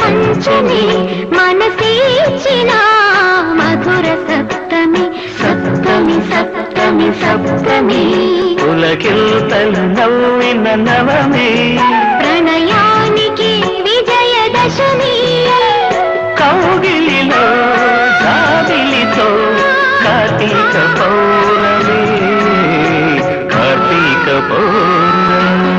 పంచమి మనసేచిన మధుర సప్తమి సప్తమి సప్తమి సప్తమి పులకిల్తలు నవ్విన నవమే ప్రణయానికి విజయదశమి కౌగిలిలో జాబిలితో కార్తీక పౌర్ణమి కార్తీక పౌర్ణమి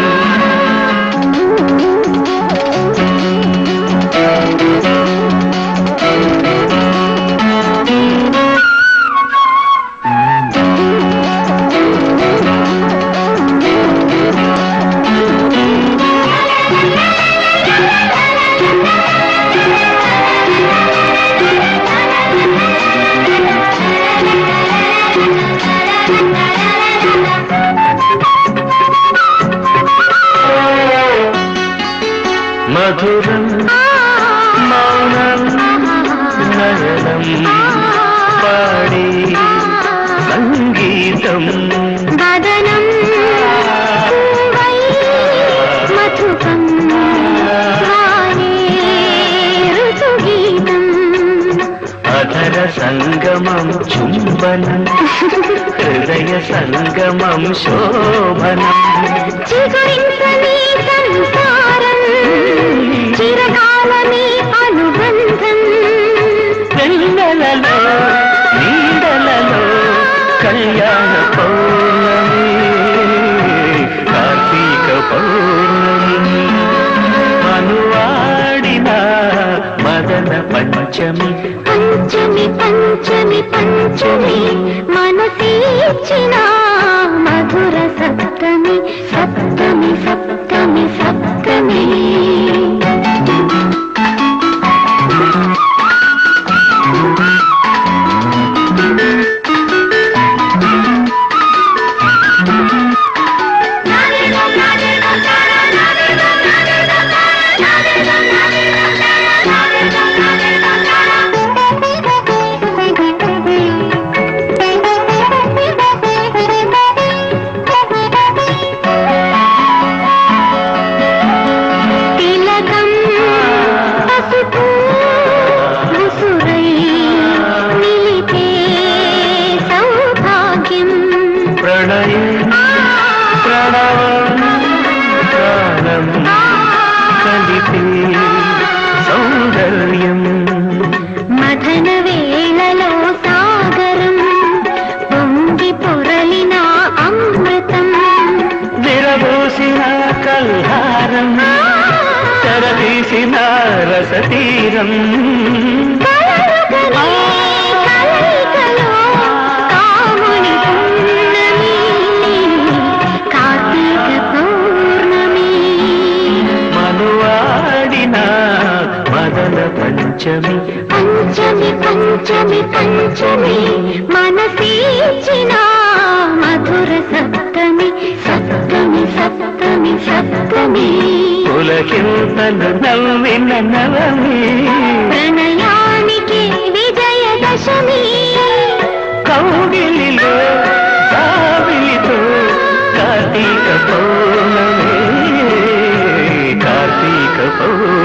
మధురం మౌనం నయనం పాడి సంగీతం వదనం పూవై మధుకం వారే ఋతుగీతం అధర సంగమం చుంబనం హృదయ సంగమం శోభనం చిగురించని సంసారం చిరకాలమే అనుబంధం వెన్నెలలో నీడలలో కళ్యాణ పౌర్ణమి కార్తీక పౌర్ణమి అనువాడిన మదన పంచమి పంచమి పంచమి పంచమి మనసేచిన మధుర సప్తమి సప్తమి సప్తమి సప్తమి తిలకం పసుపు ముసురై నిలిపే సౌభాగ్యం ప్రణయం ప్రణవం ప్రాణం కలిపే సౌందర్యం మదన వేళలో సాగరం పొంగి పొరలిన అమృతం విరబోసిన కల్హారం తెరతీసిన రసతీరం కలలుగని కలయికలో కాముని పున్నమి కార్తీక పౌర్ణమి మనువాడిన మదన పంచమి పంచమి పంచమి పంచమి మనసేచిన మధుర సప్తమి సప్తమి సప్తమి సప్తమి పులకింతలు నవ్విన నవమి ప్రణయానికి విజయదశమి కౌగిలిలో జాబిలితో కార్తీక పౌర్ణమి కార్తీక పౌర్ణమి